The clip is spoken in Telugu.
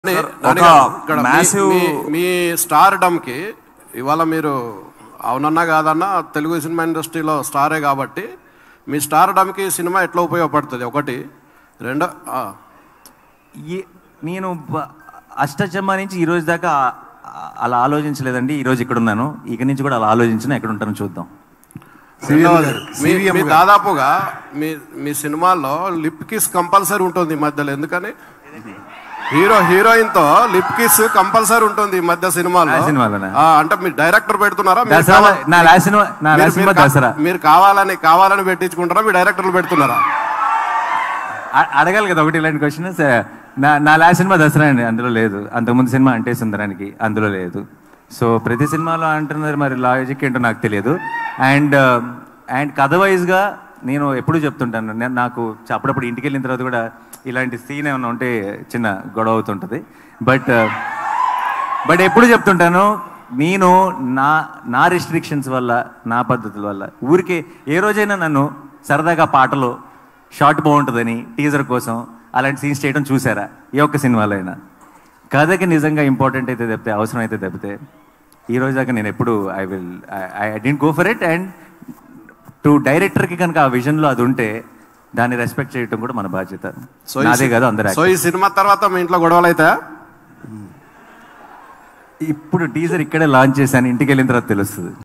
నాని- సార్, నాని ఒక గారు, ఇక్కడ మీ- massive- మీ- మీ స్టార్ కి ఇవాళ మీరు అవునన్నా కాదన్నా తెలుగు సినిమా ఇండస్ట్రీలో స్టారే కాబట్టి మీ స్టార్ కి సినిమా ఎట్లా ఉపయోగపడుతుంది ఒకటి రెండో ఆ, ఈ- నేను బ- అష్టచమ్మ నుంచి ఈ రోజు దాకా ఆ- అలా ఆలోచించలేదండి ఈ రోజు ఇక్కడ ఉన్నాను ఇక నుంచి కూడా అలా ఆలోచించిన ఎక్కడ ఉంటానో చూద్దాం రెండవది, మీ మీ దాదాపుగా మీ మీ సినిమాల్లో లిప్ కిస్ కంపల్సరీ ఉంటుంది ఈ మధ్యలో ఎందుకని హీరో హీరోయిన్ తో లిప్ కిస్ కంపల్సరీ ఉంటుంది ఈ మధ్య సినిమాలో ఆ సినిమాలోనా? ఆ, అంటే మీరు డైరెక్టర్ పెడుతున్నారా మీరు దసరా కావా- నా లాస్ట్ సినిమా నా మీరు- లాస్ట్ సినిమా మీరు కా- దసరా మీరు కావాలని కావాలని పెట్టించుకుంటారా మీ డైరెక్టర్లు పెడుతున్నారా అ- అడగాలి కదా ఒకటి ఇలాంటి క్వశ్చన్ నా నా లాస్ట్ సినిమా దసరా అండి అందులో లేదు అంతకుముందు సినిమా అంటే సుందరానికి అందులో లేదు సో ప్రతి సినిమాలో అంటున్నారు మరి లాజిక్ ఏంటో నాకు తెలియదు అండ్ అండ్ కథ వైజ్గా నేను ఎప్పుడూ చెప్తుంటాను నేను నాకు అప్పుడప్పుడు ఇంటికి వెళ్ళిన తర్వాత కూడా ఇలాంటి సీన్ ఏమైనా ఉంటే చిన్న గొడవ అవుతుంటుంది బట్ బట్ ఎప్పుడు చెప్తుంటాను నేను నా నా రెస్ట్రిక్షన్స్ వల్ల నా పద్ధతుల వల్ల ఊరికే ఏ రోజైనా నన్ను సరదాగా పాటలో షార్ట్ బాగుంటుందని టీజర్ కోసం అలాంటి సీన్స్ చేయడం చూసారా ఏ ఒక్క సినిమాలో అయినా కథకి నిజంగా ఇంపార్టెంట్ అయితే తప్పితే అవసరం అయితే తప్పితే ఈ రోజు దాకా నేను ఎప్పుడు I will I didn't go for it and to డైరెక్టర్కి కనుక ఆ విజన్లో అది ఉంటే దాన్ని రెస్పెక్ట్ చేయడం కూడా మన బాధ్యత సో ఈ నాదే సి- కాదు అందరూ సో ఈ సినిమా తర్వాత మీ ఇంట్లో గొడవలు అవుతాయా ఇప్పుడు టీజర్ ఇక్కడే లాంచ్ చేశాను ఇంటికి వెళ్ళిన తర్వాత తెలుస్తుంది